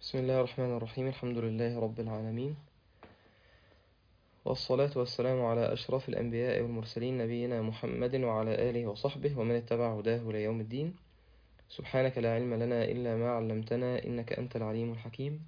بسم الله الرحمن الرحيم الحمد لله رب العالمين والصلاة والسلام على أشرف الأنبياء والمرسلين نبينا محمد وعلى آله وصحبه ومن اتبع هداه ليوم الدين سبحانك لا علم لنا إلا ما علمتنا إنك أنت العليم الحكيم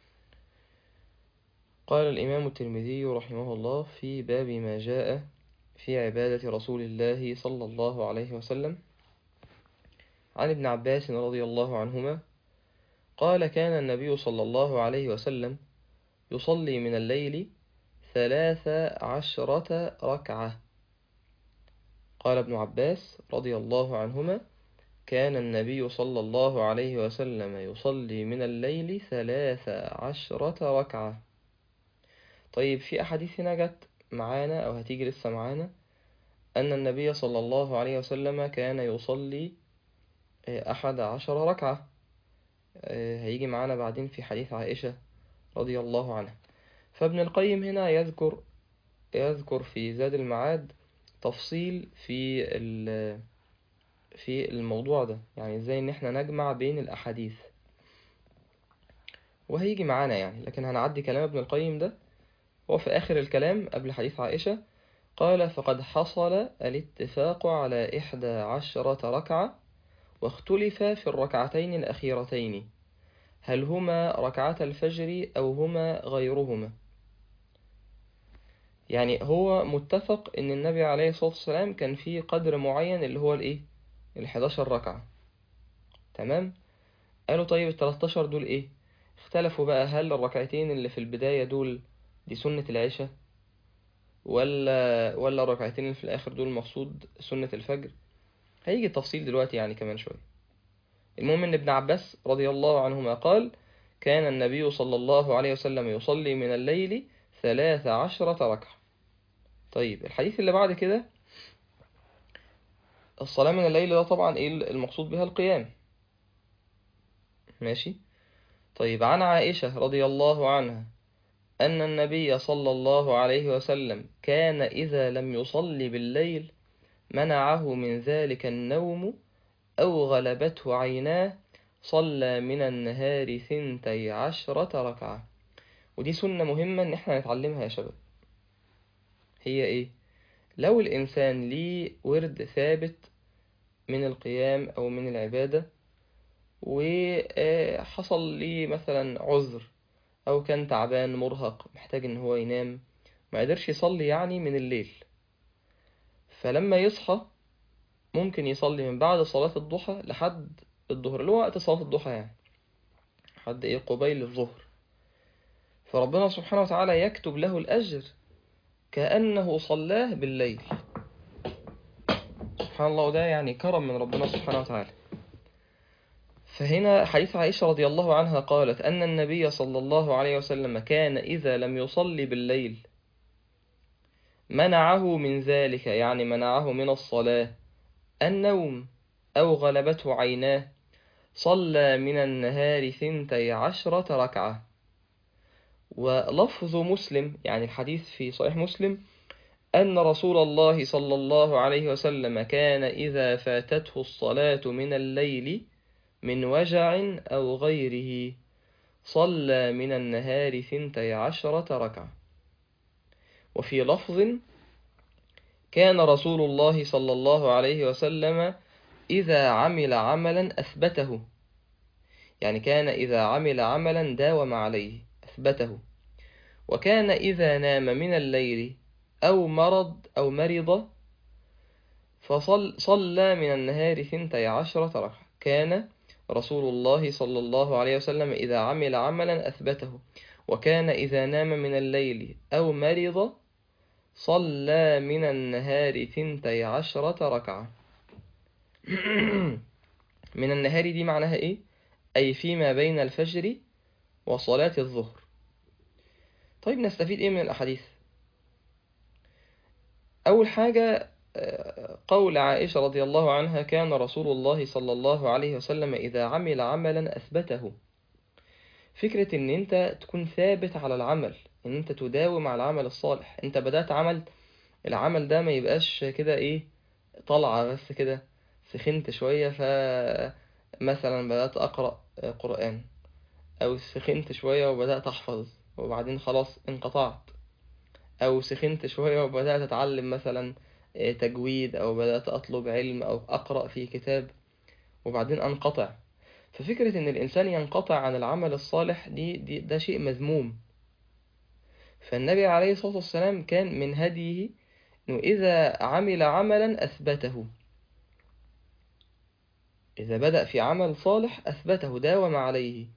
قال الإمام الترمذي رحمه الله في باب ما جاء في عبادة رسول الله صلى الله عليه وسلم عن ابن عباس رضي الله عنهما قال كان النبي صلى الله عليه وسلم يصلي من الليل ثلاث عشرة ركعة قال ابن عباس رضي الله عنهما كان النبي صلى الله عليه وسلم يصلي من الليل ثلاث عشرة ركعة طيب في أحاديث هنا جت معانا أو هتيجي لسه معانا أن النبي صلى الله عليه وسلم كان يصلي أحد عشر ركعة هيجي معانا بعدين في حديث عائشة رضي الله عنها فابن القيم هنا يذكر يذكر في زاد المعاد تفصيل في في الموضوع ده يعني ازاي ان احنا نجمع بين الاحاديث وهيجي معانا يعني لكن هنعدي كلام ابن القيم ده وفي اخر الكلام قبل حديث عائشة قال فقد حصل الاتفاق على إحدى عشرة ركعة واختلف في الركعتين الأخيرتين هل هما ركعة الفجر أو هما غيرهما يعني هو متفق ان النبي عليه الصلاة والسلام كان في قدر معين اللي هو الايه الحداشر ركعة تمام قالوا طيب التلاتاشر دول ايه اختلفوا بقى هل الركعتين اللي في البداية دول دي سنة العشاء ولا ولا الركعتين اللي في الاخر دول مقصود سنة الفجر هيجي التفصيل دلوقتي يعني كمان شوية المهم ان ابن عباس رضي الله عنهما قال كان النبي صلى الله عليه وسلم يصلي من الليل ثلاث عشرة ركعة طيب الحديث اللي بعد كده الصلاة من الليل ده طبعا ايه المقصود بها القيام ماشي طيب عن عائشة رضي الله عنها أن النبي صلى الله عليه وسلم كان إذا لم يصلي بالليل منعه من ذلك النوم أو غلبته عيناه صلى من النهار ثنتي عشرة ركعة ودي سنة مهمة إن احنا نتعلمها يا شباب هي إيه؟ لو الإنسان ليه ورد ثابت من القيام أو من العبادة وحصل ليه مثلا عذر أو كان تعبان مرهق محتاج إن هو ينام ما قدرش يصلي يعني من الليل فلما يصحى ممكن يصلي من بعد صلاة الضحى لحد الظهر اللي هو وقت صلاة الضحى يعني لحد إيه قبيل الظهر فربنا سبحانه وتعالى يكتب له الأجر كأنه صلاه بالليل سبحان الله وده يعني كرم من ربنا سبحانه وتعالى فهنا حديث عائشة رضي الله عنها قالت أن النبي صلى الله عليه وسلم كان إذا لم يصلي بالليل منعه من ذلك يعني منعه من الصلاة النوم أو غلبته عيناه صلى من النهار ثنتي عشرة ركعة ولفظ مسلم يعني الحديث في صحيح مسلم أن رسول الله صلى الله عليه وسلم كان إذا فاتته الصلاة من الليل من وجع أو غيره صلى من النهار ثنتي عشرة ركعة وفي لفظ كان رسول الله صلى الله عليه وسلم إذا عمل عملا أثبته يعني كان إذا عمل عملا داوم عليه أثبته وكان إذا نام من الليل أو مرض أو مرض فصلى من النهار ثنتي عشرة ركعة كان رسول الله صلى الله عليه وسلم إذا عمل عملا أثبته وكان إذا نام من الليل أو مرض صلى من النهار ثنتي عشرة ركعة من النهار دي معناها إيه؟ أي فيما بين الفجر وصلاة الظهر طيب نستفيد إيه من الأحاديث؟ أول حاجة قول عائشة رضي الله عنها كان رسول الله صلى الله عليه وسلم إذا عمل عملا أثبته فكرة إن أنت تكون ثابت على العمل إن أنت تداوم على العمل الصالح أنت بدأت عمل العمل ده ما يبقاش كده إيه طلعة بس كده سخنت شوية فمثلا بدأت أقرأ قرآن أو سخنت شوية وبدأت أحفظ وبعدين خلاص انقطعت أو سخنت شوية وبدأت أتعلم مثلا آه، تجويد أو بدأت أطلب علم أو أقرأ في كتاب وبعدين أنقطع ففكرة إن الإنسان ينقطع عن العمل الصالح دي, دي ده شيء مذموم فالنبي عليه الصلاة والسلام كان من هديه إنه إذا عمل عملا أثبته إذا بدأ في عمل صالح أثبته داوم عليه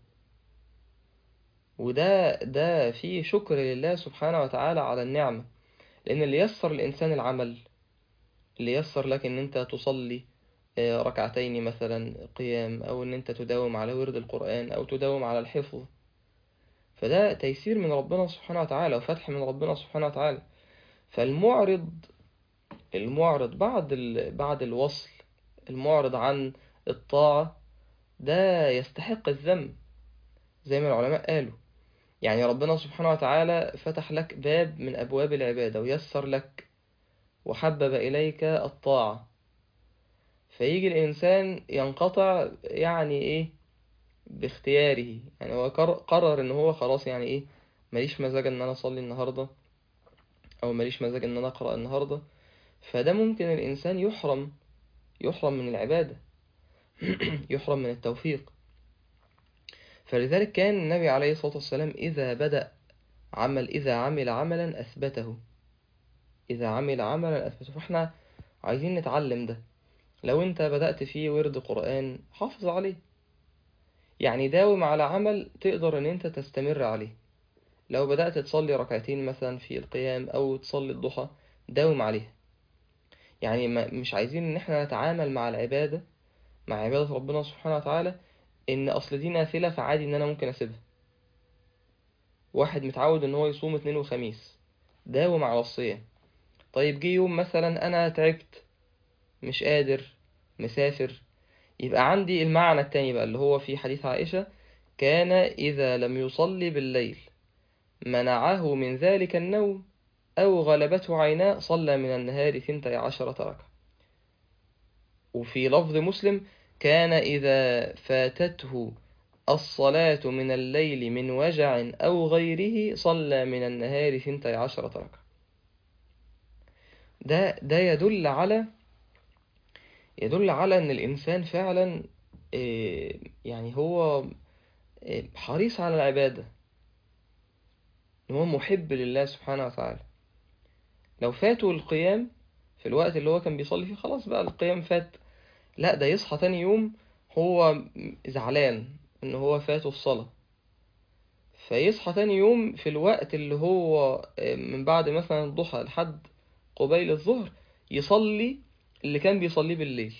وده ده فيه شكر لله سبحانه وتعالى على النعمة لأن اللي يسر الإنسان العمل اللي يسر لك إن أنت تصلي آه، ركعتين مثلا قيام أو إن أنت تداوم على ورد القرآن أو تداوم على الحفظ فده تيسير من ربنا سبحانه وتعالى وفتح من ربنا سبحانه وتعالى فالمعرض المعرض بعد ال... بعد الوصل المعرض عن الطاعة ده يستحق الذم زي ما العلماء قالوا يعني ربنا سبحانه وتعالى فتح لك باب من أبواب العبادة ويسر لك وحبب إليك الطاعة فيجي الإنسان ينقطع يعني إيه باختياره يعني هو قر- قرر إن هو خلاص يعني إيه ماليش مزاج إن أنا أصلي النهاردة أو ماليش مزاج إن أنا أقرأ النهاردة فده ممكن الإنسان يحرم يحرم من العبادة يحرم من التوفيق فلذلك كان النبي عليه الصلاة والسلام إذا بدأ عمل إذا عمل عملا أثبته إذا عمل عملا أثبته فإحنا عايزين نتعلم ده لو أنت بدأت فيه ورد قرآن حافظ عليه يعني داوم على عمل تقدر إن أنت تستمر عليه لو بدأت تصلي ركعتين مثلا في القيام أو تصلي الضحى داوم عليها يعني ما مش عايزين إن إحنا نتعامل مع العبادة مع عبادة ربنا سبحانه وتعالى إن أصل دي نافلة فعادي إن أنا ممكن أسيبها واحد متعود إن هو يصوم اثنين وخميس داوم على الصيام طيب جه يوم مثلا أنا تعبت مش قادر مسافر يبقى عندي المعنى التاني بقى اللي هو في حديث عائشة كان إذا لم يصلي بالليل منعه من ذلك النوم أو غلبته عيناه صلى من النهار ثنتي عشرة ركعة وفي لفظ مسلم كان إذا فاتته الصلاة من الليل من وجع أو غيره صلى من النهار ثنتي عشرة ركعة ده ده يدل على يدل على ان الانسان فعلا إيه، يعني هو إيه، حريص على العبادة ان هو محب لله سبحانه وتعالى لو فاته القيام في الوقت اللي هو كان بيصلي فيه خلاص بقى القيام فات لا ده يصحى تاني يوم هو زعلان ان هو فاته الصلاة فيصحى تاني يوم في الوقت اللي هو إيه، من بعد مثلا الضحى لحد قبيل الظهر يصلي اللي كان بيصليه بالليل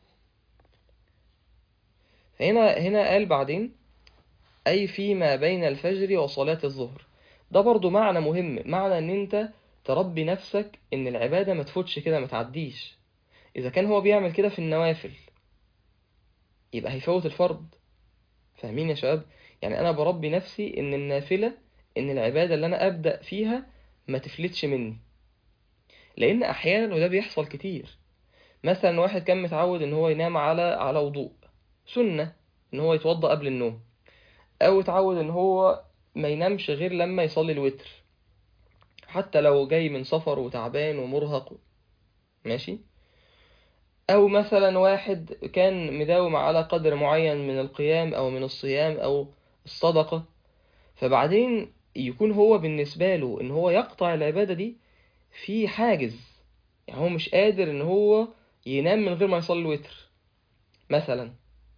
هنا هنا قال بعدين أي فيما بين الفجر وصلاة الظهر ده برضو معنى مهم معنى ان انت تربي نفسك ان العبادة ما تفوتش كده ما تعديش اذا كان هو بيعمل كده في النوافل يبقى هيفوت الفرض فاهمين يا شباب يعني انا بربي نفسي ان النافلة ان العبادة اللي انا ابدأ فيها ما تفلتش مني لان احيانا وده بيحصل كتير مثلا واحد كان متعود ان هو ينام على على وضوء سنة ان هو يتوضأ قبل النوم او اتعود ان هو ما ينامش غير لما يصلي الوتر حتى لو جاي من سفر وتعبان ومرهق ماشي او مثلا واحد كان مداوم على قدر معين من القيام او من الصيام او الصدقة فبعدين يكون هو بالنسبة له ان هو يقطع العبادة دي في حاجز يعني هو مش قادر ان هو ينام من غير ما يصلي الوتر مثلا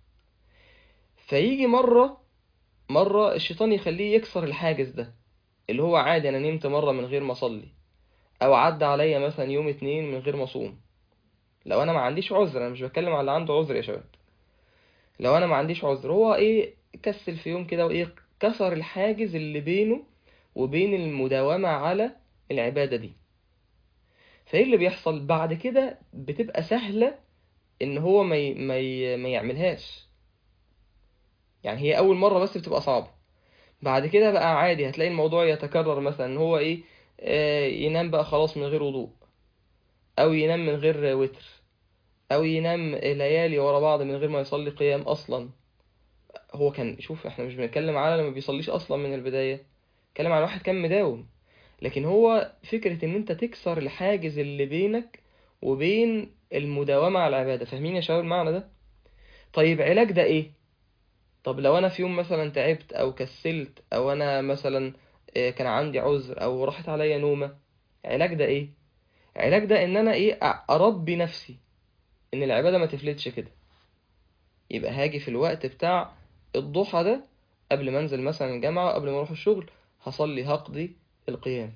فيجي مرة مرة الشيطان يخليه يكسر الحاجز ده اللي هو عادي انا نمت مرة من غير ما اصلي او عدى عليا مثلا يوم اتنين من غير ما اصوم لو انا ما عنديش عذر انا مش بتكلم على اللي عنده عذر يا شباب لو انا ما عنديش عذر هو ايه كسل في يوم كده وايه كسر الحاجز اللي بينه وبين المداومة على العبادة دي فايه اللي بيحصل بعد كده بتبقى سهلة ان هو ما ي... ما, ي... ما يعملهاش يعني هي اول مرة بس بتبقى صعبة بعد كده بقى عادي هتلاقي الموضوع يتكرر مثلا ان هو ايه آه ينام بقى خلاص من غير وضوء او ينام من غير وتر او ينام ليالي ورا بعض من غير ما يصلي قيام اصلا هو كان شوف احنا مش بنتكلم على لما بيصليش اصلا من البداية نتكلم على واحد كان مداوم لكن هو فكرة ان انت تكسر الحاجز اللي بينك وبين المداومة على العبادة فاهمين يا شباب المعنى ده طيب علاج ده ايه طب لو انا في يوم مثلا تعبت او كسلت او انا مثلا آه، كان عندي عذر او راحت عليا نومة علاج ده ايه علاج ده ان انا ايه أ- اربي نفسي ان العبادة ما تفلتش كده يبقى هاجي في الوقت بتاع الضحى ده قبل ما انزل مثلا الجامعة قبل ما اروح الشغل هصلي هقضي القيام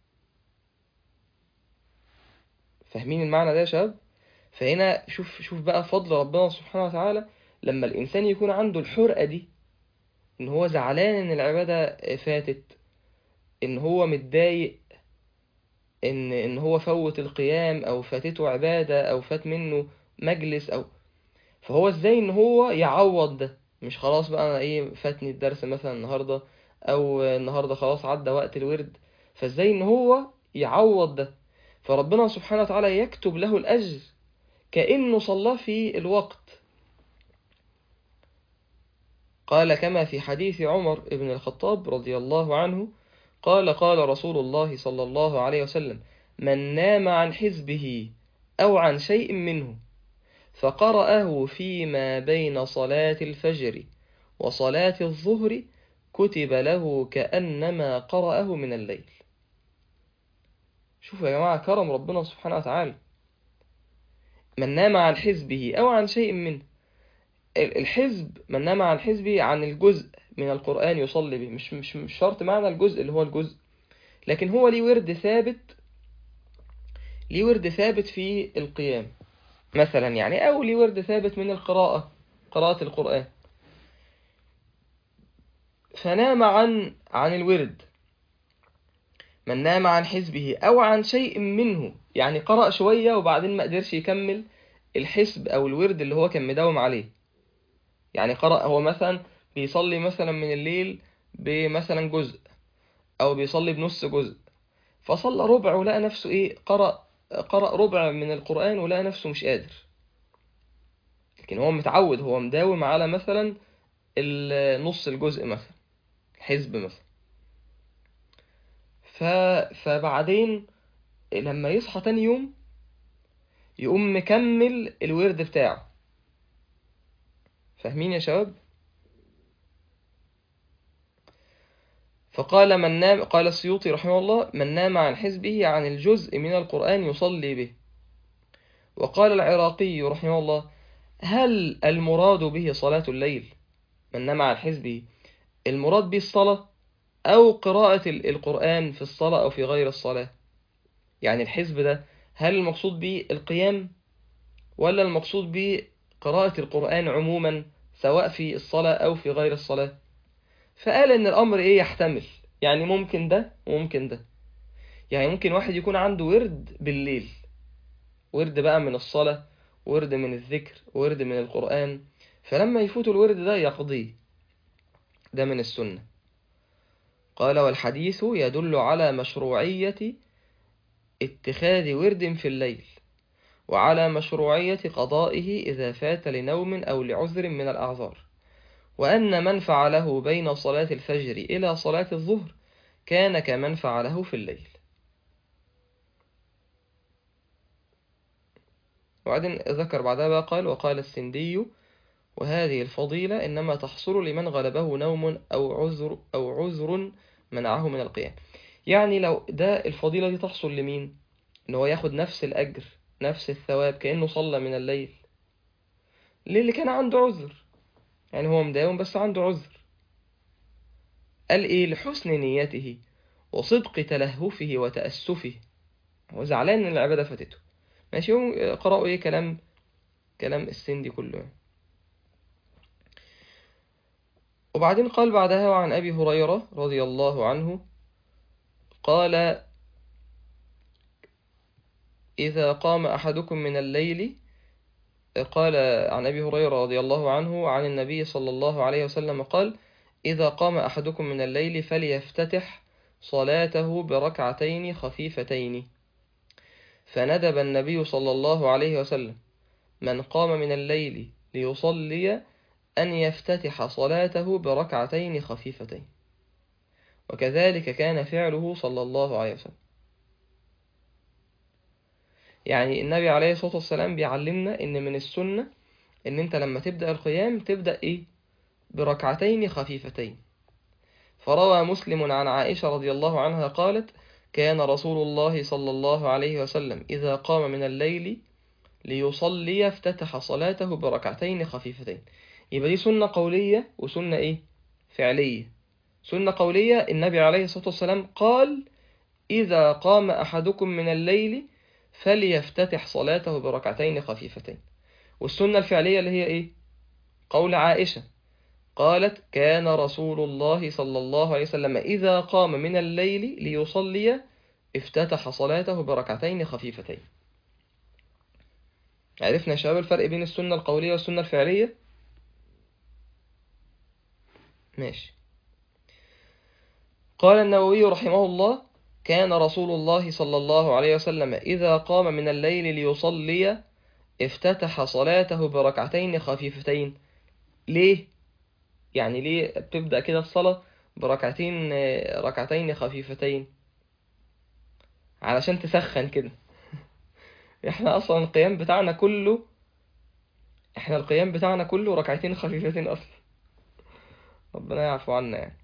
فاهمين المعنى ده يا شباب فهنا شوف شوف بقى فضل ربنا سبحانه وتعالى لما الإنسان يكون عنده الحرقة دي إن هو زعلان إن العبادة فاتت إن هو متضايق إن إن هو فوت القيام أو فاتته عبادة أو فات منه مجلس أو فهو إزاي إن هو يعوض ده مش خلاص بقى أنا إيه فاتني الدرس مثلا النهاردة أو النهاردة خلاص عدى وقت الورد فإزاي إن هو يعوض ده فربنا سبحانه وتعالى يكتب له الأجر كأنه صلى في الوقت قال كما في حديث عمر بن الخطاب رضي الله عنه قال قال رسول الله صلى الله عليه وسلم من نام عن حزبه أو عن شيء منه فقرأه فيما بين صلاة الفجر وصلاة الظهر كتب له كأنما قرأه من الليل شوفوا يا جماعة كرم ربنا سبحانه وتعالى من نام عن حزبه أو عن شيء منه الحزب من نام عن حزبه عن الجزء من القرآن يصلي به مش مش مش شرط معنى الجزء اللي هو الجزء لكن هو ليه ورد ثابت ليه ورد ثابت في القيام مثلا يعني أو ليه ورد ثابت من القراءة قراءة القرآن فنام عن عن الورد من نام عن حزبه أو عن شيء منه يعني قرأ شوية وبعدين ما قدرش يكمل الحسب أو الورد اللي هو كان مداوم عليه يعني قرأ هو مثلا بيصلي مثلا من الليل بمثلا جزء أو بيصلي بنص جزء فصلى ربع ولقى نفسه إيه قرأ قرأ ربع من القرآن ولقى نفسه مش قادر لكن هو متعود هو مداوم على مثلا نص الجزء مثلا الحزب مثلا ف... فبعدين لما يصحى تاني يوم يقوم مكمل الورد بتاعه فاهمين يا شباب فقال من نام قال السيوطي رحمه الله من نام عن حزبه عن الجزء من القرآن يصلي به وقال العراقي رحمه الله هل المراد به صلاة الليل من نام عن حزبه المراد به الصلاة أو قراءة القرآن في الصلاة أو في غير الصلاة يعني الحزب ده هل المقصود به القيام ولا المقصود به قراءة القرآن عموما سواء في الصلاة أو في غير الصلاة فقال إن الأمر إيه يحتمل يعني ممكن ده وممكن ده يعني ممكن واحد يكون عنده ورد بالليل ورد بقى من الصلاة ورد من الذكر ورد من القرآن فلما يفوت الورد ده يقضيه ده من السنة قال والحديث يدل على مشروعية اتخاذ ورد في الليل وعلى مشروعية قضائه إذا فات لنوم أو لعذر من الأعذار وأن من فعله بين صلاة الفجر إلى صلاة الظهر كان كمن فعله في الليل وبعدين ذكر بعدها بقى قال وقال السندي وهذه الفضيلة إنما تحصل لمن غلبه نوم أو عذر أو عذر منعه من القيام يعني لو ده الفضيلة دي تحصل لمين إن هو ياخد نفس الأجر نفس الثواب كأنه صلى من الليل للي كان عنده عذر يعني هو مداوم بس عنده عذر قال إيه لحسن نيته وصدق تلهفه وتأسفه هو زعلان إن العبادة فاتته ماشي هم قرأوا إيه كلام كلام السندي كله وبعدين قال بعدها عن أبي هريرة رضي الله عنه قال إذا قام أحدكم من الليل قال عن أبي هريرة رضي الله عنه عن النبي صلى الله عليه وسلم قال إذا قام أحدكم من الليل فليفتتح صلاته بركعتين خفيفتين فندب النبي صلى الله عليه وسلم من قام من الليل ليصلي أن يفتتح صلاته بركعتين خفيفتين وكذلك كان فعله صلى الله عليه وسلم يعني النبي عليه الصلاة والسلام بيعلمنا إن من السنة إن أنت لما تبدأ القيام تبدأ إيه بركعتين خفيفتين فروى مسلم عن عائشة رضي الله عنها قالت كان رسول الله صلى الله عليه وسلم إذا قام من الليل ليصلي افتتح صلاته بركعتين خفيفتين يبقى دي سنة قولية وسنة إيه فعلية سنة قولية النبي عليه الصلاة والسلام قال إذا قام أحدكم من الليل فليفتتح صلاته بركعتين خفيفتين والسنة الفعلية اللي هي إيه قول عائشة قالت كان رسول الله صلى الله عليه وسلم إذا قام من الليل ليصلي افتتح صلاته بركعتين خفيفتين عرفنا يا شباب الفرق بين السنة القولية والسنة الفعلية ماشي قال النووي رحمه الله كان رسول الله صلى الله عليه وسلم إذا قام من الليل ليصلي افتتح صلاته بركعتين خفيفتين ليه؟ يعني ليه بتبدأ كده الصلاة بركعتين ركعتين خفيفتين علشان تسخن كده احنا اصلا القيام بتاعنا كله احنا القيام بتاعنا كله ركعتين خفيفتين اصلا ربنا يعفو عنا يعني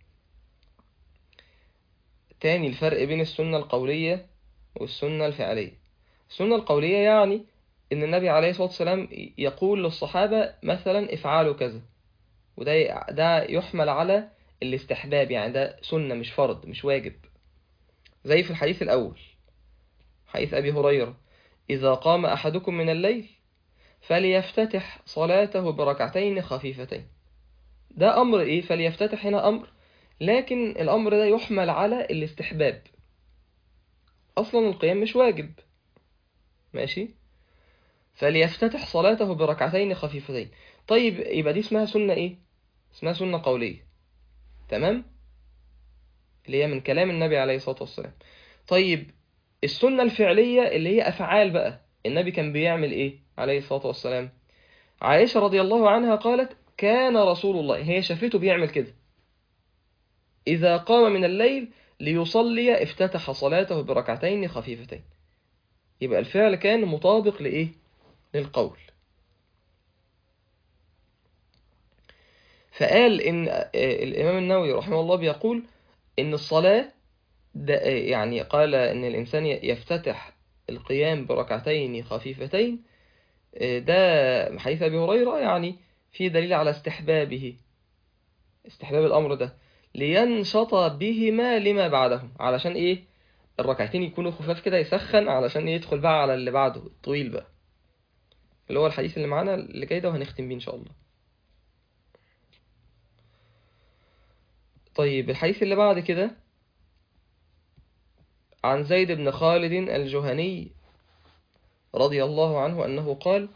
تاني الفرق بين السنة القولية والسنة الفعلية السنة القولية يعني إن النبي عليه الصلاة والسلام يقول للصحابة مثلا افعلوا كذا وده ده يحمل على الاستحباب يعني ده سنة مش فرض مش واجب زي في الحديث الأول حديث أبي هريرة إذا قام أحدكم من الليل فليفتتح صلاته بركعتين خفيفتين ده أمر إيه فليفتتح هنا أمر لكن الأمر ده يحمل على الاستحباب أصلا القيام مش واجب ماشي فليفتتح صلاته بركعتين خفيفتين طيب يبقى دي اسمها سنة إيه اسمها سنة قولية تمام اللي هي من كلام النبي عليه الصلاة والسلام طيب السنة الفعلية اللي هي أفعال بقى النبي كان بيعمل إيه عليه الصلاة والسلام عائشة رضي الله عنها قالت كان رسول الله هي شافته بيعمل كده إذا قام من الليل ليصلي افتتح صلاته بركعتين خفيفتين يبقى الفعل كان مطابق لإيه للقول فقال إن الإمام النووي رحمه الله بيقول إن الصلاة ده يعني قال إن الإنسان يفتتح القيام بركعتين خفيفتين ده حديث أبي هريرة يعني في دليل على استحبابه استحباب الأمر ده لينشط بهما لما بعدهم علشان إيه الركعتين يكونوا خفاف كده يسخن علشان يدخل بقى على اللي بعده الطويل بقى اللي هو الحديث اللي معانا اللي جاي ده وهنختم بيه إن شاء الله طيب الحديث اللي بعد كده عن زيد بن خالد الجهني رضي الله عنه أنه قال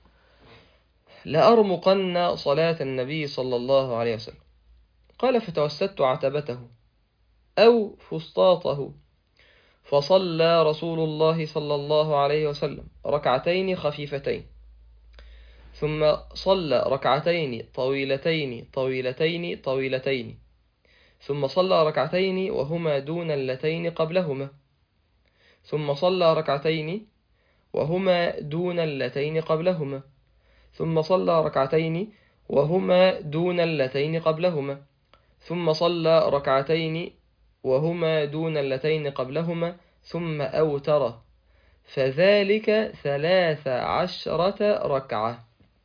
لأرمقن صلاة النبي صلى الله عليه وسلم قال فتوسدت عتبته أو فسطاطه فصلى رسول الله صلى الله عليه وسلم ركعتين خفيفتين ثم صلى ركعتين طويلتين طويلتين طويلتين ثم صلى ركعتين وهما دون اللتين قبلهما ثم صلى ركعتين وهما دون اللتين قبلهما ثم صلى ركعتين وهما دون اللتين قبلهما ثم صلى ركعتين وهما دون اللتين قبلهما ثم أوتر فذلك ثلاث عشرة ركعة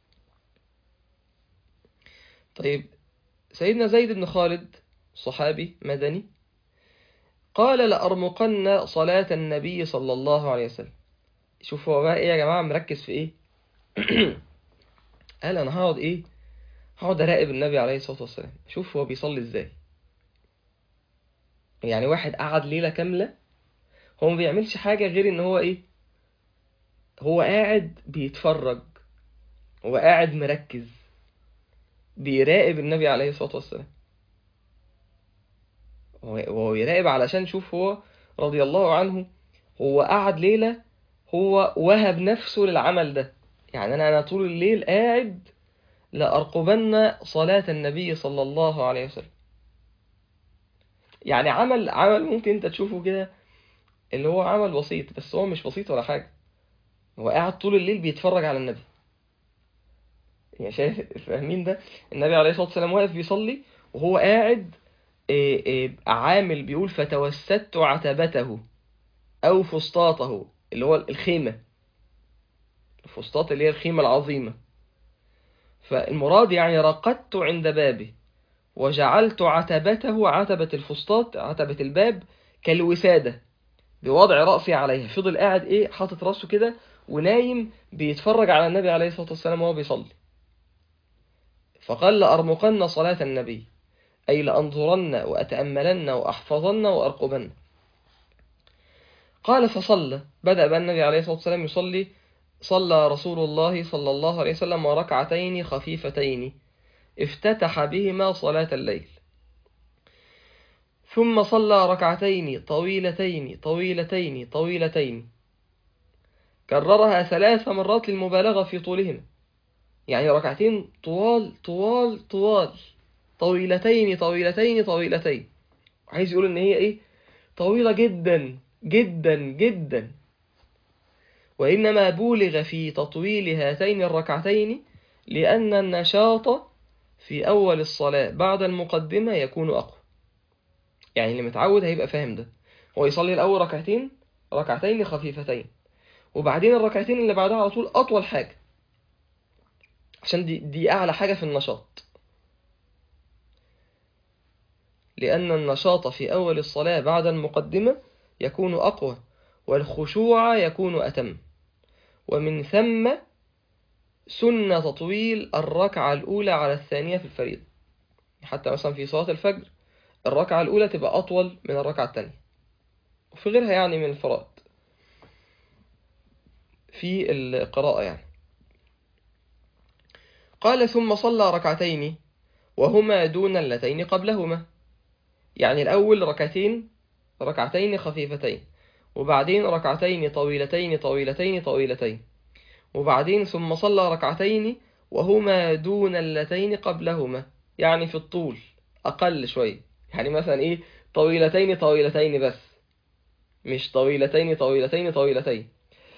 طيب سيدنا زيد بن خالد صحابي مدني قال لأرمقن صلاة النبي صلى الله عليه وسلم شوف هو بقى ايه يا جماعة مركز في ايه قال انا هقعد ايه هقعد اراقب النبي عليه الصلاة والسلام شوف هو بيصلي ازاي يعني واحد قعد ليلة كاملة هو ما بيعملش حاجة غير ان هو ايه هو قاعد بيتفرج هو قاعد مركز بيراقب النبي عليه الصلاة والسلام وهو يراقب علشان شوف هو رضي الله عنه هو قعد ليلة هو وهب نفسه للعمل ده يعني أنا أنا طول الليل قاعد لأرقبن صلاة النبي صلى الله عليه وسلم يعني عمل عمل ممكن انت تشوفه كده اللي هو عمل بسيط بس هو مش بسيط ولا حاجة هو قاعد طول الليل بيتفرج على النبي يعني شايف فاهمين ده النبي عليه الصلاة والسلام واقف بيصلي وهو قاعد إيه إيه عامل بيقول فتوسدت عتبته أو فسطاطه اللي هو الخيمة الفسطاط اللي هي الخيمة العظيمة فالمراد يعني رقدت عند بابه وجعلت عتبته عتبة الفسطاط عتبة الباب كالوسادة بوضع رأسي عليها فضل قاعد ايه حاطط راسه كده ونايم بيتفرج على النبي عليه الصلاة والسلام وهو بيصلي فقال لأرمقن صلاة النبي أي لأنظرن وأتأملن وأحفظن وأرقبن قال فصلى بدأ بقى النبي عليه الصلاة والسلام يصلي صلى رسول الله صلى الله عليه وسلم ركعتين خفيفتين افتتح بهما صلاة الليل ثم صلى ركعتين طويلتين طويلتين طويلتين كررها ثلاث مرات للمبالغة في طولهما يعني ركعتين طوال طوال طوال طويلتين طويلتين طويلتين عايز يقول ان هي ايه طويلة جدا جدا جدا وإنما بولغ في تطويل هاتين الركعتين لأن النشاط في أول الصلاة بعد المقدمة يكون أقوى يعني اللي متعود هيبقى فاهم ده هو يصلي الأول ركعتين ركعتين خفيفتين وبعدين الركعتين اللي بعدها على طول أطول حاجة عشان دي, دي أعلى حاجة في النشاط لأن النشاط في أول الصلاة بعد المقدمة يكون أقوى والخشوع يكون أتم ومن ثم سنة تطويل الركعة الأولى على الثانية في الفريضة حتى مثلا في صلاة الفجر الركعة الأولى تبقى أطول من الركعة الثانية وفي غيرها يعني من الفرائض في القراءة يعني قال ثم صلى ركعتين وهما دون اللتين قبلهما يعني الأول ركعتين ركعتين خفيفتين وبعدين ركعتين طويلتين طويلتين طويلتين وبعدين ثم صلى ركعتين وهما دون اللتين قبلهما يعني في الطول أقل شوية يعني مثلا إيه طويلتين طويلتين بس مش طويلتين طويلتين طويلتين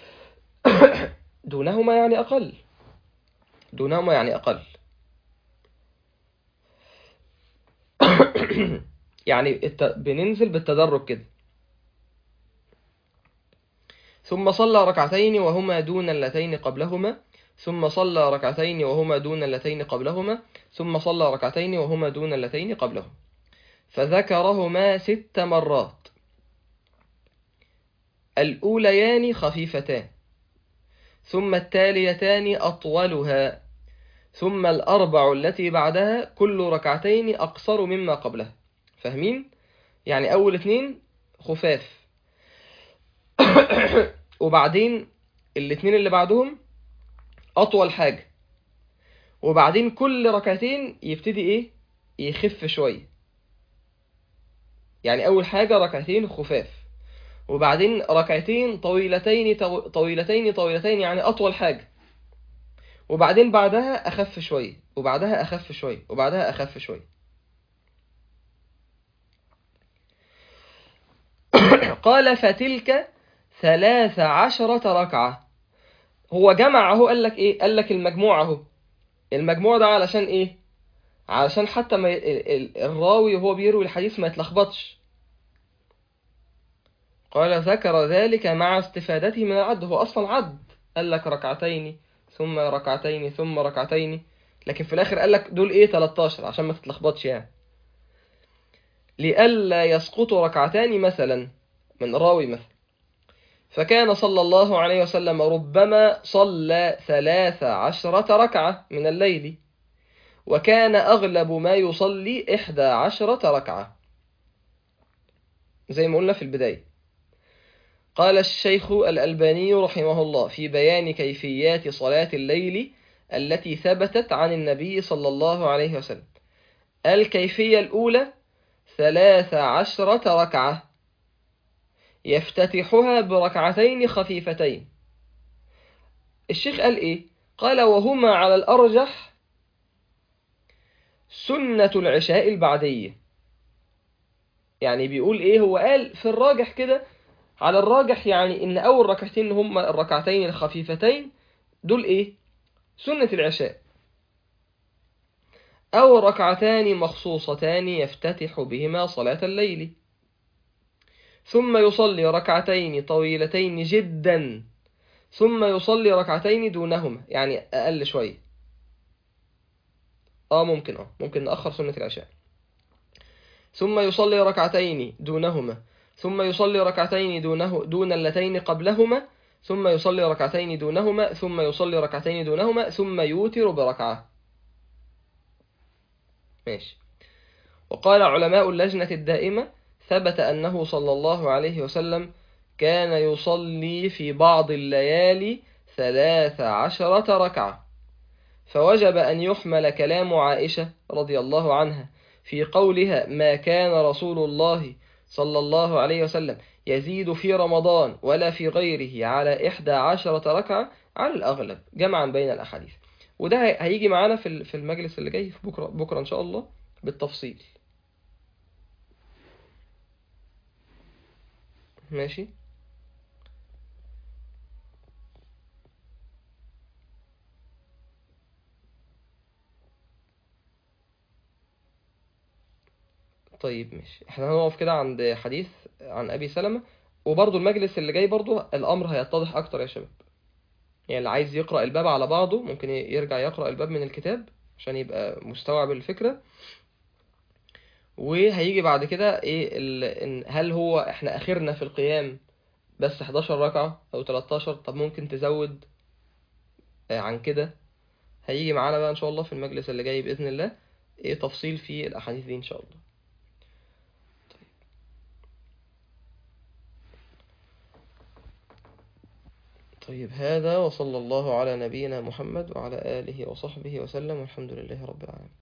دونهما يعني أقل دونهما يعني أقل يعني الت... بننزل بالتدرج كده ثم صلى ركعتين وهما دون اللتين قبلهما ثم صلى ركعتين وهما دون اللتين قبلهما ثم صلى ركعتين وهما دون اللتين قبلهما فذكرهما ست مرات الأوليان خفيفتان ثم التاليتان أطولها ثم الأربع التي بعدها كل ركعتين أقصر مما قبلها فاهمين؟ يعني أول اتنين خفاف وبعدين الاتنين اللي بعدهم أطول حاجة وبعدين كل ركعتين يبتدي إيه؟ يخف شوية يعني أول حاجة ركعتين خفاف وبعدين ركعتين طويلتين طويلتين طويلتين يعني أطول حاجة وبعدين بعدها أخف شوية وبعدها أخف شوية وبعدها أخف شوية قال فتلك ثلاث عشرة ركعة هو جمع اهو قال لك ايه قال لك المجموع اهو المجموع ده علشان ايه علشان حتى ما الراوي وهو بيروي الحديث ما يتلخبطش قال ذكر ذلك مع استفادته من العد هو اصلا عد قال لك ركعتين ثم ركعتين ثم ركعتين لكن في الاخر قال لك دول ايه 13 عشان ما تتلخبطش يعني لئلا يسقط ركعتان مثلا من راوي مثلا فكان صلى الله عليه وسلم ربما صلى ثلاث عشرة ركعة من الليل وكان أغلب ما يصلي إحدى عشرة ركعة زي ما قلنا في البداية قال الشيخ الألباني رحمه الله في بيان كيفيات صلاة الليل التي ثبتت عن النبي صلى الله عليه وسلم الكيفية الأولى ثلاث عشرة ركعة يفتتحها بركعتين خفيفتين الشيخ قال إيه؟ قال وهما على الأرجح سنة العشاء البعدية يعني بيقول ايه هو قال في الراجح كده على الراجح يعني ان اول ركعتين هم الركعتين الخفيفتين دول ايه سنة العشاء أو ركعتان مخصوصتان يفتتح بهما صلاة الليل ثم يصلي ركعتين طويلتين جدا ثم يصلي ركعتين دونهما يعني أقل شوية اه ممكن اه ممكن نأخر سنة العشاء ثم يصلي ركعتين دونهما ثم يصلي ركعتين دونه دون اللتين قبلهما ثم يصلي ركعتين دونهما ثم يصلي ركعتين دونهما ثم يوتر بركعة ماشي وقال علماء اللجنة الدائمة ثبت أنه صلى الله عليه وسلم كان يصلي في بعض الليالي ثلاث عشرة ركعة فوجب أن يحمل كلام عائشة رضي الله عنها في قولها ما كان رسول الله صلى الله عليه وسلم يزيد في رمضان ولا في غيره على إحدى عشرة ركعة على الأغلب جمعا بين الأحاديث وده هيجي معانا في في المجلس اللي جاي في بكرة بكرة إن شاء الله بالتفصيل ماشي طيب ماشي احنا هنقف كده عند حديث عن أبي سلمة وبرضو المجلس اللي جاي برضو الأمر هيتضح أكتر يا شباب يعني اللي عايز يقرأ الباب على بعضه ممكن يرجع يقرأ الباب من الكتاب عشان يبقى مستوعب الفكرة وهيجي بعد كده ايه ال... هل هو احنا اخرنا في القيام بس 11 ركعة او 13 طب ممكن تزود عن كده هيجي معانا بقى ان شاء الله في المجلس اللي جاي بإذن الله ايه تفصيل في الاحاديث دي ان شاء الله طيب هذا وصلى الله على نبينا محمد وعلى آله وصحبه وسلم والحمد لله رب العالمين